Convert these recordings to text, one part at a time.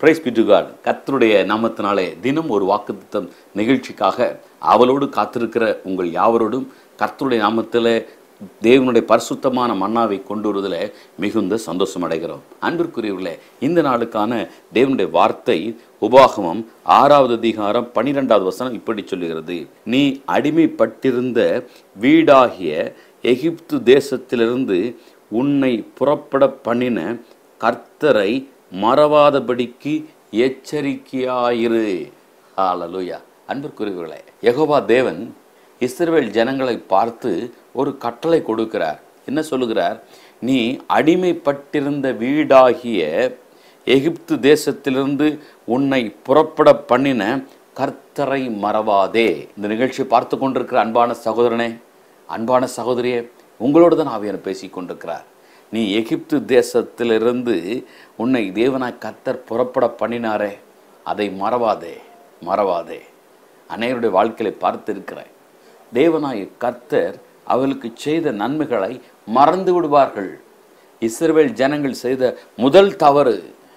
price B to God கர்த்தருடைய நாமத்தினாலே தினம் ஒரு வாக்குத்தத்தம் நிகழ்ச்சிக்காக அவளோடு காத்திருக்கிற உங்கள் யாவரோடும் கர்த்தருடைய நாமத்தில் தேவனுடைய பரிசுத்தமான மன்னாவை கொண்டு வருவதில் மிகுந்த சந்தோஷம் அடைகிறோம் அன்பிற்குரியவர்களே இந்த நாளுக்கான தேவனுடைய வார்த்தை உபாகமம் ஆறாவது அதிகாரம் பனிரெண்டாவது வசனம் இப்படி சொல்லுகிறது நீ அடிமைப்பட்டிருந்த வீடாகிய எகிப்து தேசத்திலிருந்து உன்னை புறப்பட பண்ணின கர்த்தரை மறவாதபடிக்கு எச்சரிக்கையாயிரு ஹalleluya அன்பிற்குரியவர்களே யெகோவா தேவன் இஸ்ரவேல் ஜனங்களை பார்த்து ஒரு கட்டளை கொடுக்கிறார் என்ன சொல்லுகிறார் நீ அடிமைப்பட்டிருந்த வீடாகிய எகிப்து தேசத்திலிருந்து உன்னை புறப்பட பண்ணின கர்த்தரை மறவாதே இந்த நிகழ்ச்சியை பார்த்து கொண்டிருக்கிற அன்பான சகோதரனே அன்பான சகோதரியே உங்களோடு தான் ஆவியான பேசிக் கொண்டிருக்கிறார் நீ எகிப்து தேசத்திலிருந்து உன்னை தேவனாய் கர்த்தர் புறப்பட பண்ணினாரே அதை மறவாதே மறவாதே அனைவருடைய வாழ்க்கையை பார்த்திருக்கிறேன் தேவனாய கர்த்தர் அவளுக்கு செய்த நன்மைகளை மறந்து விடுவார்கள் இஸ்ரவேல் ஜனங்கள் செய்த முதல் தவறு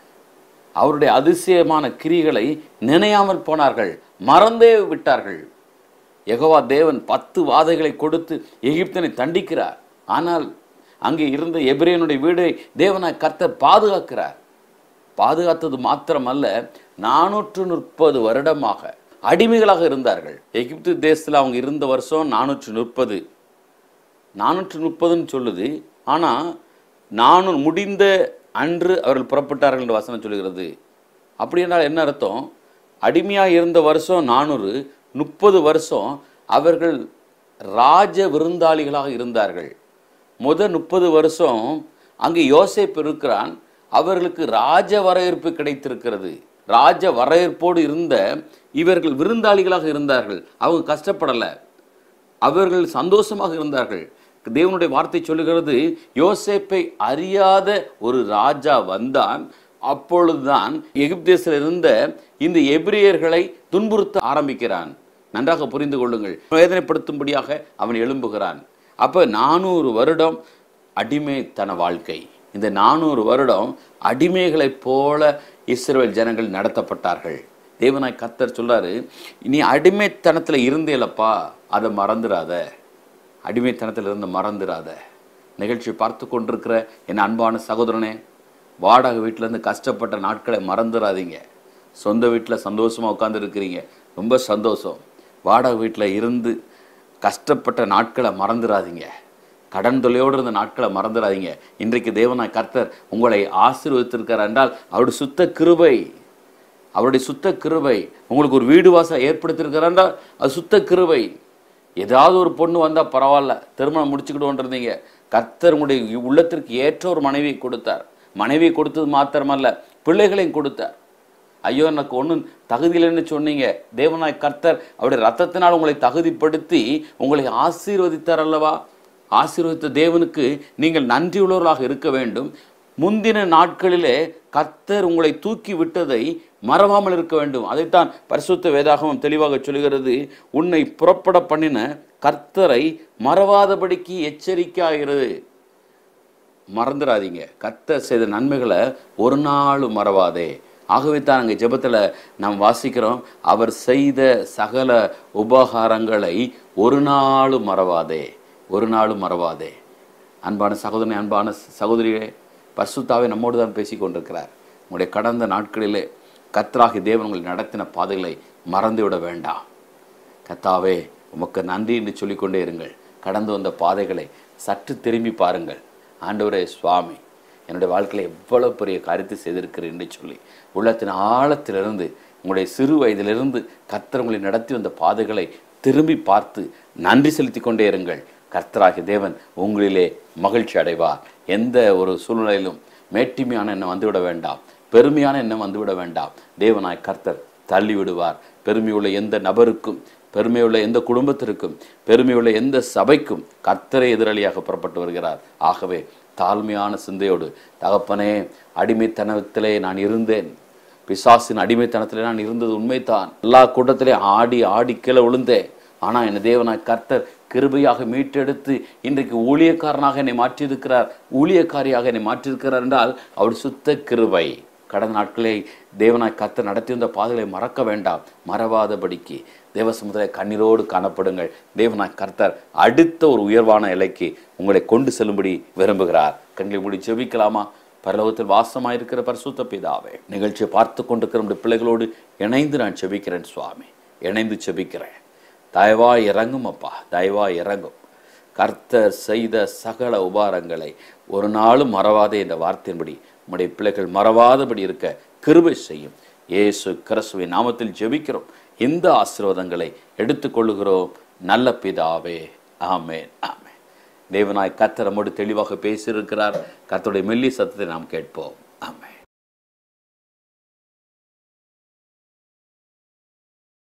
அவருடைய அதிசயமான கிரிகளை நினையாமல் போனார்கள் மறந்தே விட்டார்கள் யெகோவா தேவன் பத்து வாதைகளை கொடுத்து எகிப்தனை தண்டிக்கிறார் ஆனால் அங்கே இருந்த எபிரேயனுடைய வீடை தேவனாய் கர்த்தர் பாதுகாக்கிறார் பாதுகாத்தது மாத்திரமல்ல நானூற்று முப்பது வருடமாக அடிமைகளாக இருந்தார்கள் எகிப்து தேசத்தில் அவங்க இருந்த வருஷம் நானூற்று முப்பது நானூற்று முப்பதுன்னு சொல்லுது ஆனால் நானூறு முடிந்த அன்று அவர்கள் புறப்பட்டார்கள் என்று வசனம் சொல்லுகிறது அப்படி என்றால் என்ன அர்த்தம் அடிமையாக இருந்த வருஷம் நானூறு முப்பது வருஷம் அவர்கள் ராஜ விருந்தாளிகளாக இருந்தார்கள் முத முப்பது வருஷம் அங்கே யோசேப்பு இருக்கிறான் அவர்களுக்கு ராஜ வரவேற்பு கிடைத்திருக்கிறது ராஜ வரவேற்போடு இருந்த இவர்கள் விருந்தாளிகளாக இருந்தார்கள் அவங்க கஷ்டப்படலை அவர்கள் சந்தோஷமாக இருந்தார்கள் தேவனுடைய வார்த்தை சொல்லுகிறது யோசேப்பை அறியாத ஒரு ராஜா வந்தான் அப்பொழுதுதான் எகிப்தேசில் இருந்த இந்த எபிரியர்களை துன்புறுத்த ஆரம்பிக்கிறான் நன்றாக புரிந்து கொள்ளுங்கள் வேதனைப்படுத்தும்படியாக அவன் எழும்புகிறான் அப்ப நானூறு வருடம் அடிமைத்தன வாழ்க்கை இந்த நானூறு வருடம் அடிமைகளைப் போல இஸ்ரவேல் ஜனங்கள் நடத்தப்பட்டார்கள் தேவனாய் கத்தர் சொல்றாரு நீ அடிமைத்தனத்துல இருந்தேலப்பா அதை மறந்துடாத அடிமைத்தனத்தில் இருந்து மறந்துடாத நிகழ்ச்சி பார்த்து கொண்டிருக்கிற என் அன்பான சகோதரனே வாடகை வீட்டிலேருந்து கஷ்டப்பட்ட நாட்களை மறந்துடாதீங்க சொந்த வீட்டில் சந்தோஷமாக உட்கார்ந்து இருக்கிறீங்க ரொம்ப சந்தோஷம் வாடகை வீட்டில் இருந்து கஷ்டப்பட்ட நாட்களை மறந்துடாதீங்க கடன் தொலையோடு இருந்த நாட்களை மறந்துடாதீங்க இன்றைக்கு தேவனாய் கர்த்தர் உங்களை ஆசீர்வதித்திருக்கிறார் என்றால் அவருடைய சுத்த கிருபை அவருடைய சுத்த கிருபை உங்களுக்கு ஒரு வீடு வாசல் ஏற்படுத்தியிருக்கிறார் என்றால் அது சுத்த கிருபை ஏதாவது ஒரு பொண்ணு வந்தால் பரவாயில்ல திருமணம் முடிச்சுக்கிட்டு இருந்தீங்க கர்த்தர் உங்களுடைய உள்ளத்திற்கு ஏற்ற ஒரு மனைவியை கொடுத்தார் மனைவியை கொடுத்தது மாத்திரமல்ல பிள்ளைகளையும் கொடுத்தார் ஐயோ எனக்கு ஒன்றும் தகுதி இல்லைன்னு சொன்னீங்க தேவனாய் கர்த்தர் அவருடைய ரத்தத்தினால் உங்களை தகுதிப்படுத்தி உங்களை ஆசீர்வதித்தார் அல்லவா ஆசீர்வதித்த தேவனுக்கு நீங்கள் நன்றியுள்ளவர்களாக இருக்க வேண்டும் முந்தின நாட்களிலே கர்த்தர் உங்களை தூக்கி விட்டதை மறவாமல் இருக்க வேண்டும் அதைத்தான் பரிசுத்த வேதாகமம் தெளிவாக சொல்கிறது உன்னை புறப்பட பண்ணின கர்த்தரை மறவாதபடிக்கு எச்சரிக்கையாகிறது மறந்துடாதீங்க கர்த்தர் செய்த நன்மைகளை ஒரு நாளும் மறவாதே ஆகவே தான் அங்கே ஜெபத்தில் நாம் வாசிக்கிறோம் அவர் செய்த சகல உபகாரங்களை ஒரு நாளும் மறவாதே ஒரு நாளும் மறவாதே அன்பான சகோதரனே அன்பான சகோதரியே பசுத்தாவே நம்மோடு தான் பேசி கொண்டிருக்கிறார் உங்களுடைய கடந்த நாட்களிலே கத்ராகி தேவன் உங்களை நடத்தின பாதைகளை மறந்துவிட வேண்டாம் கத்தாவே உமக்கு நன்றி என்று சொல்லிக்கொண்டே இருங்கள் கடந்து வந்த பாதைகளை சற்று திரும்பி பாருங்கள் ஆண்டவரே சுவாமி என்னுடைய வாழ்க்கையில் எவ்வளவு பெரிய காரியத்தை செய்திருக்கிறேன் என்று சொல்லி உள்ளத்தின் ஆழத்திலிருந்து உங்களுடைய சிறு வயதிலிருந்து கர்த்தர் உங்களை நடத்தி வந்த பாதைகளை திரும்பி பார்த்து நன்றி செலுத்தி கொண்டே இருங்கள் கர்த்தராகிய தேவன் உங்களிலே மகிழ்ச்சி அடைவார் எந்த ஒரு சூழ்நிலையிலும் மேட்டிமையான எண்ணம் வந்துவிட வேண்டாம் பெருமையான எண்ணம் வந்துவிட வேண்டாம் தேவனாய் கர்த்தர் தள்ளி விடுவார் பெருமையுள்ள எந்த நபருக்கும் பெருமையுள்ள எந்த குடும்பத்திற்கும் பெருமையுள்ள எந்த சபைக்கும் கர்த்தரை எதிராளியாக புறப்பட்டு வருகிறார் ஆகவே தாழ்மையான சிந்தையோடு தகப்பனே அடிமைத்தனத்திலே நான் இருந்தேன் பிசாசின் அடிமைத்தனத்திலே நான் இருந்தது உண்மைதான் எல்லா கூட்டத்திலே ஆடி ஆடி கீழே விழுந்தேன் ஆனால் என் தேவனாய் கர்த்தர் கிருபையாக மீட்டெடுத்து இன்றைக்கு ஊழியக்காரனாக என்னை மாற்றியிருக்கிறார் ஊழியக்காரியாக என்னை மாற்றியிருக்கிறார் என்றால் அவர் சுத்த கிருபை கடந்த நாட்களே தேவனாய் கத்த நடத்தி வந்த பாதைகளை மறக்க வேண்டாம் மறவாதபடிக்கு தேவ சமுதாய கண்ணீரோடு காணப்படுங்கள் தேவனாய் கர்த்தர் அடுத்த ஒரு உயர்வான இலைக்கு உங்களை கொண்டு செல்லும்படி விரும்புகிறார் கண்களை மூடி ஜெபிக்கலாமா பரலோகத்தில் வாசமாயிருக்கிற பரிசுத்த பிதாவே நிகழ்ச்சியை பார்த்து கொண்டிருக்கிற நம்முடைய பிள்ளைகளோடு இணைந்து நான் செபிக்கிறேன் சுவாமி இணைந்து செபிக்கிறேன் தயவா இறங்கும் அப்பா தயவா இறங்கும் கர்த்தர் செய்த சகல உபாரங்களை ஒரு நாளும் மறவாதே என்ற வார்த்தையின்படி உம்முடைய பிள்ளைகள் மறவாதபடி இருக்க கிருபை செய்யும் இயேசு கிறிஸ்துவின் நாமத்தில் ஜெபிக்கிறோம் இந்த ஆசீர்வாதங்களை எடுத்துக்கொள்ளுகிறோம் நல்ல பிதாவே ஆமென் ஆமென் தேவனாய் கர்த்தர் நம்மோடு தெளிவாக பேசியிருக்கிறார் கர்த்தருடைய மெல்லி சத்தத்தை நாம் கேட்போம் ஆமென்